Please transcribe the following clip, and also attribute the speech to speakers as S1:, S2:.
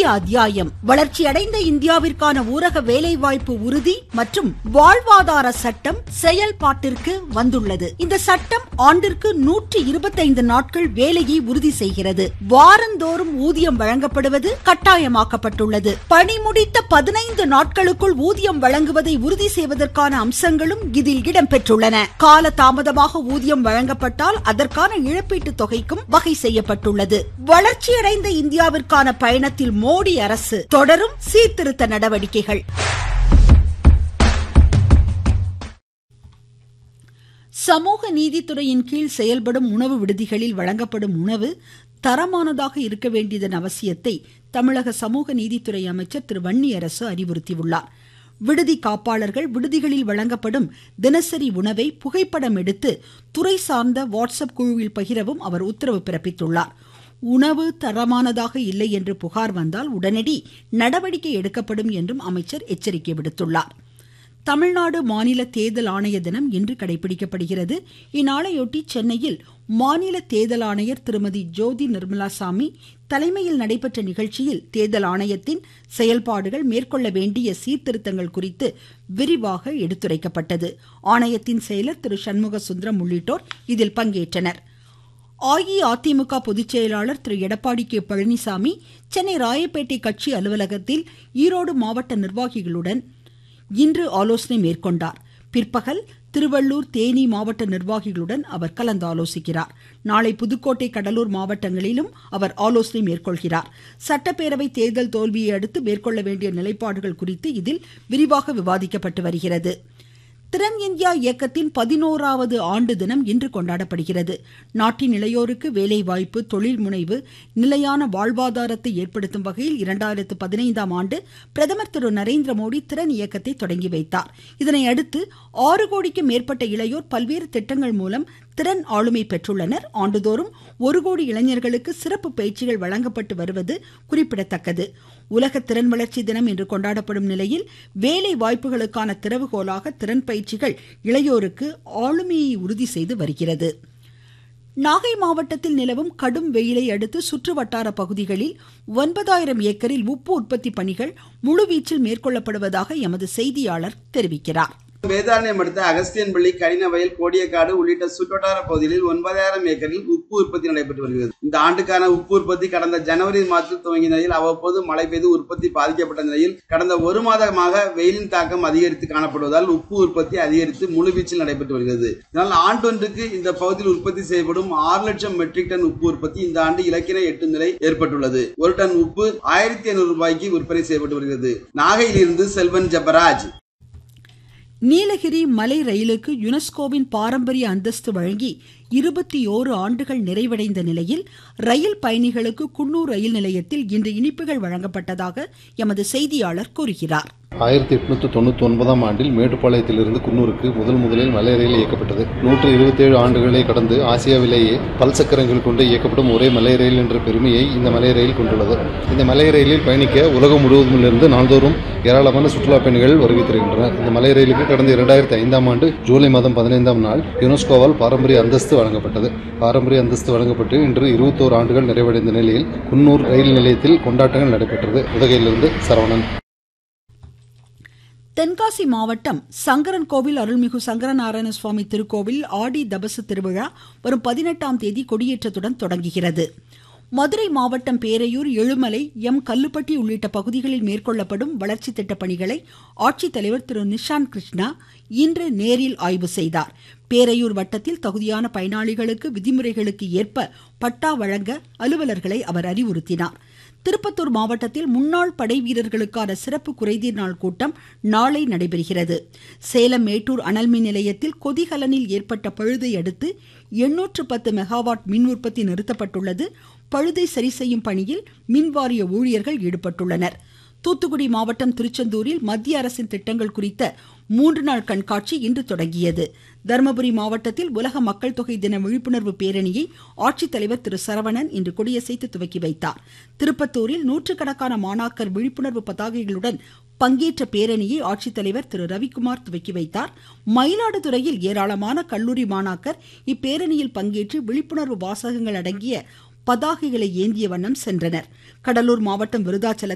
S1: அத்தியாயம் வளர்ச்சியடைந்த இந்தியாவிற்கான ஊரக வேலைவாய்ப்பு உறுதி மற்றும் வாழ்வாதார சட்டம் செயல்பாட்டிற்கு வந்துள்ளது இந்த சட்டம் ஆண்டிற்கு நூற்றி இருபத்தைந்து நாட்கள் வேலையை உறுதி செய்கிறது வாரந்தோறும் ஊதியம் வழங்கப்படுவது கட்டாயமாக்கப்பட்டுள்ளது பணி முடித்த பதினைந்து நாட்களுக்குள் ஊதியம் வழங்குவதை உறுதி செய்வதற்கான அம்சங்களும் இதில் இடம்பெற்றுள்ளன கால தாமதமாக ஊதியம் வழங்கப்பட்டால் அதற்கான இழப்பீட்டு தொகைக்கும் வகை செய்யப்பட்டுள்ளது வளர்ச்சியடைந்த இந்தியாவிற்கான பயணத்தில் மோடி அரசு தொடரும் சீர்திருத்த நடவடிக்கைகள் சமூக நீதித்துறையின் கீழ் செயல்படும் உணவு விடுதிகளில் வழங்கப்படும் உணவு தரமானதாக இருக்க வேண்டியதன் அவசியத்தை தமிழக சமூக நீதித்துறை அமைச்சர் திரு வன்னியரசு அறிவுறுத்தியுள்ளார் விடுதி காப்பாளர்கள் விடுதிகளில் வழங்கப்படும் தினசரி உணவை புகைப்படம் எடுத்து துறை சார்ந்த வாட்ஸ்அப் குழுவில் பகிரவும் அவர் உத்தரவு பிறப்பித்துள்ளார் உணவு தரமானதாக இல்லை என்று புகார் வந்தால் உடனடி நடவடிக்கை எடுக்கப்படும் என்றும் அமைச்சர் எச்சரிக்கை விடுத்துள்ளார் தமிழ்நாடு மாநில தேர்தல் ஆணைய தினம் இன்று கடைபிடிக்கப்படுகிறது இந்நாளையொட்டி சென்னையில் மாநில தேர்தல் ஆணையர் திருமதி ஜோதி நிர்மலா சாமி தலைமையில் நடைபெற்ற நிகழ்ச்சியில் தேர்தல் ஆணையத்தின் செயல்பாடுகள் மேற்கொள்ள வேண்டிய சீர்திருத்தங்கள் குறித்து விரிவாக எடுத்துரைக்கப்பட்டது ஆணையத்தின் செயலர் திரு சண்முக சுந்தரம் உள்ளிட்டோர் இதில் பங்கேற்றனர் அஇஅதிமுக பொதுச் செயலாளர் திரு எடப்பாடி கே பழனிசாமி சென்னை ராயப்பேட்டை கட்சி அலுவலகத்தில் ஈரோடு மாவட்ட நிர்வாகிகளுடன் இன்று ஆலோசனை மேற்கொண்டார் பிற்பகல் திருவள்ளூர் தேனி மாவட்ட நிர்வாகிகளுடன் அவர் கலந்து ஆலோசிக்கிறார் நாளை புதுக்கோட்டை கடலூர் மாவட்டங்களிலும் அவர் ஆலோசனை மேற்கொள்கிறார் சட்டப்பேரவை தேர்தல் தோல்வியை அடுத்து மேற்கொள்ள வேண்டிய நிலைப்பாடுகள் குறித்து இதில் விரிவாக விவாதிக்கப்பட்டு வருகிறது திறன் இந்தியா இயக்கத்தின் பதினோராவது ஆண்டு தினம் இன்று கொண்டாடப்படுகிறது நாட்டின் இளையோருக்கு வேலைவாய்ப்பு தொழில் முனைவு நிலையான வாழ்வாதாரத்தை ஏற்படுத்தும் வகையில் இரண்டாயிரத்து பதினைந்தாம் ஆண்டு பிரதமர் திரு நரேந்திர மோடி திறன் இயக்கத்தை தொடங்கி வைத்தார் இதனை அடுத்து ஆறு கோடிக்கும் மேற்பட்ட இளையோர் பல்வேறு திட்டங்கள் மூலம் திறன் ஆளுமை பெற்றுள்ளனர் ஆண்டுதோறும் ஒரு கோடி இளைஞர்களுக்கு சிறப்பு பயிற்சிகள் வழங்கப்பட்டு வருவது குறிப்பிடத்தக்கது உலக திறன் வளர்ச்சி தினம் இன்று கொண்டாடப்படும் நிலையில் வேலை வாய்ப்புகளுக்கான திறவுகோலாக திறன் பயிற்சிகள் இளையோருக்கு ஆளுமையை உறுதி செய்து வருகிறது நாகை மாவட்டத்தில் நிலவும் கடும் வெயிலை அடுத்து சுற்று வட்டார பகுதிகளில் ஒன்பதாயிரம் ஏக்கரில் உப்பு உற்பத்தி பணிகள் முழுவீச்சில் மேற்கொள்ளப்படுவதாக எமது செய்தியாளர் தெரிவிக்கிறார்
S2: வேதாரண்யம் அடுத்த அகஸ்தியன்பள்ளி கடினவயல் கோடியக்காடு உள்ளிட்ட சுற்றுவட்டார பகுதிகளில் ஒன்பதாயிரம் ஏக்கரில் உப்பு உற்பத்தி நடைபெற்று வருகிறது இந்த ஆண்டுக்கான உப்பு உற்பத்தி கடந்த ஜனவரி மாதத்தில் துவங்கிய நிலையில் அவ்வப்போது மழை பெய்து உற்பத்தி பாதிக்கப்பட்ட நிலையில் கடந்த ஒரு மாதமாக வெயிலின் தாக்கம் அதிகரித்து காணப்படுவதால் உப்பு உற்பத்தி அதிகரித்து முழுவீச்சில் நடைபெற்று வருகிறது இதனால் ஆண்டொன்றுக்கு இந்த பகுதியில் உற்பத்தி செய்யப்படும் ஆறு லட்சம் மெட்ரிக் டன் உப்பு உற்பத்தி இந்த ஆண்டு இலக்கினை எட்டும் நிலை ஏற்பட்டுள்ளது ஒரு டன் உப்பு ஆயிரத்தி ஐநூறு ரூபாய்க்கு விற்பனை செய்யப்பட்டு வருகிறது நாகையிலிருந்து செல்வன் ஜபராஜ்
S1: நீலகிரி மலை ரயிலுக்கு யுனெஸ்கோவின் பாரம்பரிய அந்தஸ்து வழங்கி இருபத்தி ஓரு ஆண்டுகள் நிறைவடைந்த நிலையில் ரயில் பயணிகளுக்கு குன்னூர் ரயில் நிலையத்தில் இன்று இனிப்புகள் வழங்கப்பட்டதாக எமது செய்தியாளர் கூறுகிறார்
S3: ஆயிரத்தி எட்நூத்தி தொண்ணூத்தி ஒன்பதாம் ஆண்டில் மேட்டுப்பாளையத்திலிருந்து குன்னூருக்கு முதல் முதலில் மலை ரயில் இயக்கப்பட்டது நூற்று இருபத்தி ஏழு ஆண்டுகளை கடந்து ஆசியாவிலேயே பல் சக்கரங்கள் கொண்டு இயக்கப்படும் ஒரே மலை ரயில் என்ற பெருமையை இந்த மலை ரயில் கொண்டுள்ளது இந்த மலை ரயிலில் பயணிக்க உலகம் முழுவதுமிலிருந்து நாள்தோறும் ஏராளமான சுற்றுலா பயணிகள் வருகை தருகின்றனர் இந்த மலை ரயிலுக்கு கடந்த இரண்டாயிரத்தி ஐந்தாம் ஆண்டு ஜூலை மாதம் பதினைந்தாம் நாள் யுனெஸ்கோவால் பாரம்பரிய அந்தஸ்து வழங்கப்பட்டது பாரம்பரிய அந்தஸ்து வழங்கப்பட்டு இன்று இருபத்தோரு ஆண்டுகள் நிறைவடைந்த நிலையில் குன்னூர் ரயில் நிலையத்தில் கொண்டாட்டங்கள் நடைபெற்றது உதகையிலிருந்து சரவணன்
S1: தென்காசி மாவட்டம் சங்கரன் கோவில் அருள்மிகு சங்கரநாராயண சுவாமி திருக்கோவில் ஆடி தபசு திருவிழா வரும் பதினெட்டாம் தேதி கொடியேற்றத்துடன் தொடங்குகிறது மதுரை மாவட்டம் பேரையூர் எழுமலை எம் கல்லுப்பட்டி உள்ளிட்ட பகுதிகளில் மேற்கொள்ளப்படும் வளர்ச்சி திட்ட பணிகளை ஆட்சித்தலைவர் திரு நிஷாந்த் கிருஷ்ணா இன்று நேரில் ஆய்வு செய்தார் பேரையூர் வட்டத்தில் தகுதியான பயனாளிகளுக்கு விதிமுறைகளுக்கு ஏற்ப பட்டா வழங்க அலுவலர்களை அவர் அறிவுறுத்தினார் திருப்பத்தூர் மாவட்டத்தில் முன்னாள் படை வீரர்களுக்கான சிறப்பு குறைதீர் நாள் கூட்டம் நாளை நடைபெறுகிறது சேலம் மேட்டூர் அனல்மின் நிலையத்தில் கொதிகலனில் ஏற்பட்ட பழுதை அடுத்து எண்ணூற்று பத்து மெகாவாட் மின் உற்பத்தி நிறுத்தப்பட்டுள்ளது பழுதை சரி செய்யும் பணியில் மின்வாரிய ஊழியர்கள் ஈடுபட்டுள்ளனர் தூத்துக்குடி மாவட்டம் திருச்செந்தூரில் மத்திய அரசின் திட்டங்கள் குறித்த மூன்று நாள் கண்காட்சி இன்று தொடங்கியது தருமபுரி மாவட்டத்தில் உலக மக்கள் தொகை தின விழிப்புணர்வு பேரணியை ஆட்சித்தலைவர் திரு சரவணன் இன்று கொடியசைத்து துவக்கி வைத்தார் திருப்பத்தூரில் நூற்றுக்கணக்கான மாணாக்கர் விழிப்புணர்வு பதாகைகளுடன் பங்கேற்ற பேரணியை ஆட்சித்தலைவர் திரு ரவிக்குமார் துவக்கி வைத்தார் மயிலாடுதுறையில் ஏராளமான கல்லூரி மாணாக்கர் இப்பேரணியில் பங்கேற்று விழிப்புணர்வு வாசகங்கள் அடங்கிய பதாகைகளை ஏந்திய வண்ணம் சென்றனர் கடலூர் மாவட்டம் விருதாச்சலத்தில்